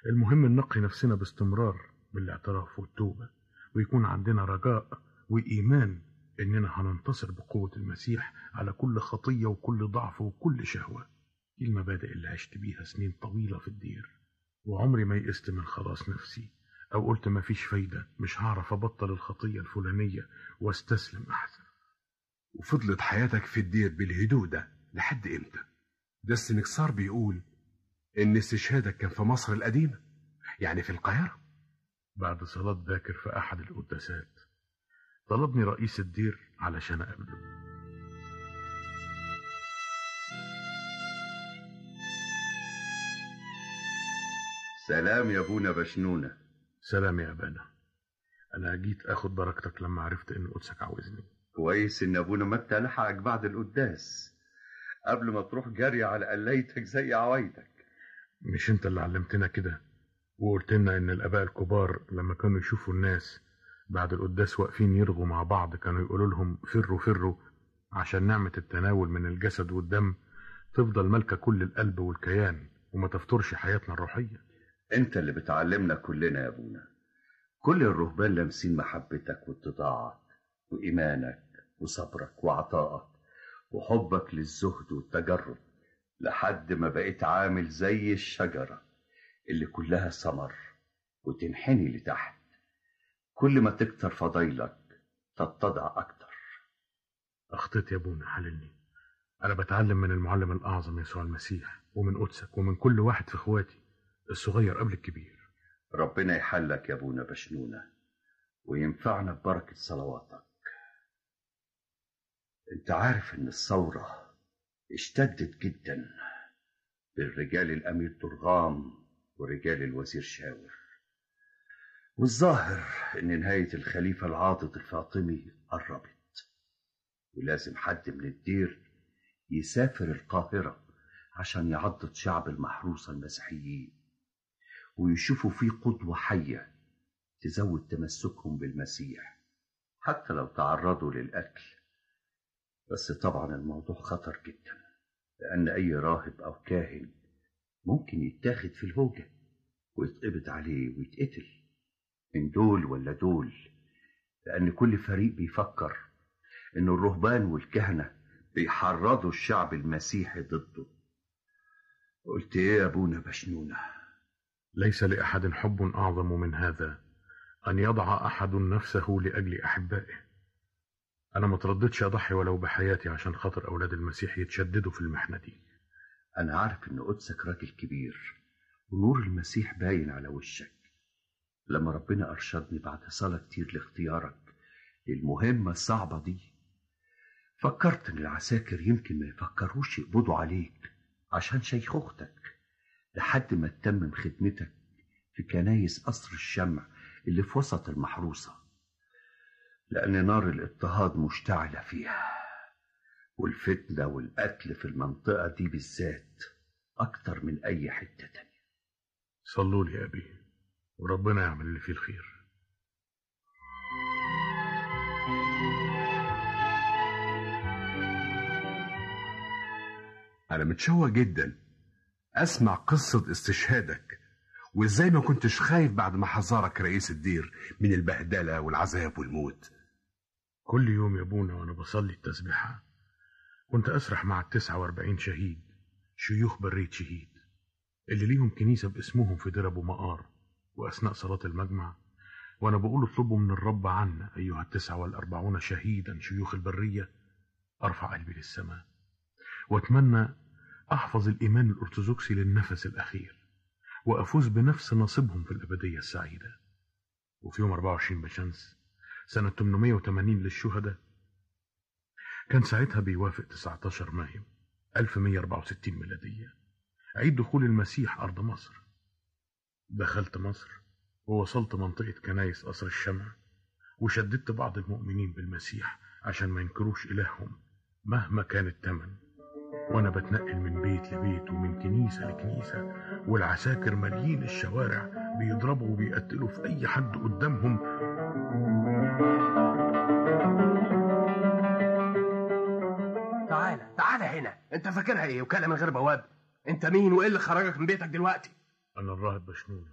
المهم ننقي نفسنا باستمرار بالاعتراف والتوبة ويكون عندنا رجاء وإيمان إننا هننتصر بقوة المسيح على كل خطية وكل ضعف وكل شهوة دي المبادئ اللي عشت بيها سنين طويلة في الدير وعمري ما يئست من خلاص نفسي أو قلت ما فيش فايدة مش هعرف أبطل الخطية الفلانية واستسلم أحسن وفضلت حياتك في الدير بالهدوء ده لحد امتى ده السنكسار بيقول ان استشهادك كان في مصر القديمة يعني في القاهرة بعد صلاة باكر في أحد القداسات طلبني رئيس الدير علشان أقابله سلام يا ابونا بشنونة سلام يا أبانا أنا جيت أخد بركتك لما عرفت إن قدسك عاوزني كويس ان ابونا متى لحقك بعد القداس قبل ما تروح جري على قليتك زي عوايدك مش أنت اللي علمتنا كده وقلت لنا إن الآباء الكبار لما كانوا يشوفوا الناس بعد القداس واقفين يرغوا مع بعض كانوا يقولوا لهم فروا فروا عشان نعمة التناول من الجسد والدم تفضل مالكة كل القلب والكيان وما تفترش حياتنا الروحية انت اللي بتعلمنا كلنا يا ابونا كل الرهبان لامسين محبتك واتضاعك وإيمانك وصبرك وعطائك وحبك للزهد والتجرد لحد ما بقيت عامل زي الشجرة اللي كلها ثمر وتنحني لتحت كل ما تكتر فضيلك تتضع أكتر أخطيت يا ابونا حللني أنا بتعلم من المعلم الأعظم يسوع المسيح ومن قدسك ومن كل واحد في إخواتي الصغير قبل الكبير ربنا يحلك يا ابونا بشنونة وينفعنا ببركة صلواتك انت عارف ان الثورة اشتدت جدا بالرجال الامير درغام ورجال الوزير شاور والظاهر ان نهاية الخليفة العاضد الفاطمي قربت ولازم حد من الدير يسافر القاهرة عشان يعضد شعب المحروسة المسيحيين ويشوفوا فيه قدوة حية تزود تمسكهم بالمسيح حتى لو تعرضوا للقتل بس طبعا الموضوع خطر جدا لأن أي راهب أو كاهن ممكن يتاخد في الهوجة ويتقبض عليه ويتقتل من دول ولا دول لأن كل فريق بيفكر إن الرهبان والكهنة بيحرضوا الشعب المسيحي ضده قلت إيه يا أبونا بشنونة ليس لأحد حب أعظم من هذا أن يضع أحد نفسه لأجل أحبائه أنا ما ترددش أضحي ولو بحياتي عشان خاطر أولاد المسيح يتشددوا في المحنة دي أنا عارف إن قدسك راجل كبير ونور المسيح باين على وشك لما ربنا أرشدني بعد صلاة كتير لاختيارك للمهمة الصعبة دي فكرت إن العساكر يمكن ما يفكروش يقبضوا عليك عشان شيخوختك لحد ما تتمم خدمتك في كنايس قصر الشمع اللي في وسط المحروسة لأن نار الاضطهاد مشتعلة فيها والفتنة والقتل في المنطقة دي بالذات أكتر من أي حتة تانية صلوا لي يا أبي وربنا يعمل اللي فيه الخير أنا متشوق جدا أسمع قصة استشهادك وإزاي ما كنتش خايف بعد ما حذرك رئيس الدير من البهدلة والعذاب والموت كل يوم يا ابونا وانا بصلي التسبيحة كنت اسرح مع التسعة واربعين شهيد شيوخ برية شهيد اللي ليهم كنيسة باسمهم في دير ابو مقار واثناء صلاة المجمع وانا بقول اطلبوا من الرب عنا ايها التسعة والاربعون شهيدا شيوخ البرية ارفع قلبي للسماء واتمنى احفظ الايمان الارثوذكسي للنفس الاخير وافوز بنفس نصيبهم في الابدية السعيدة وفي يوم 24 بشمس سنة 880 للشهداء كان ساعتها بيوافق 19 مايو 1164 ميلادية عيد دخول المسيح أرض مصر دخلت مصر ووصلت منطقة كنايس قصر الشمع وشددت بعض المؤمنين بالمسيح عشان ما ينكروش إلههم مهما كان التمن وأنا بتنقل من بيت لبيت ومن كنيسة لكنيسة والعساكر ماليين الشوارع بيضربوا وبيقتلوا في أي حد قدامهم تعالى تعالى هنا انت فاكرها ايه وكلام من غير بواب انت مين وايه اللي خرجك من بيتك دلوقتي أنا الراهب بشنونة